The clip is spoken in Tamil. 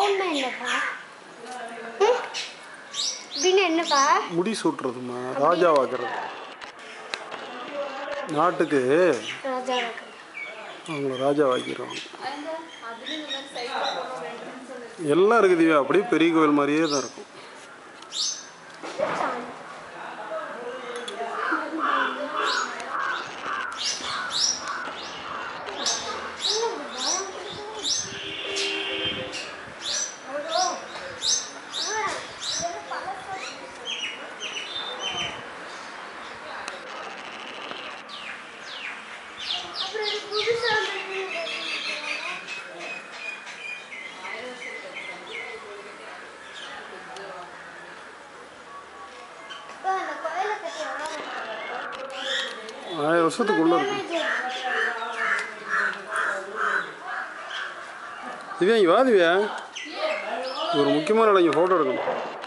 பவுன்னா என்னப்பா ம்? அப்படின்னு என்னப்பா முடி சூட்டுறதுமா ராஜாவாக்குறது நாட்டுக்கு ராஜா அவங்கள ராஜாவாக்கிடுவாங்க எல்லாம் இருக்குது திவ்யா அப்படியே பெரிய கோவில் மாதிரியே தான் இருக்கும் அப்புறம் இது புதுசா வந்திருக்கு. அப்பா, அந்த கோயிலை பத்தி எவ்வளவு நேரம் ஆயிரம் வருஷத்துக்குள்ளே இருக்கும் திவ்யா இங்கே வா திவ்யா ஒரு முக்கியமான இடம் இங்கே ஃபோட்டோ எடுக்கணும்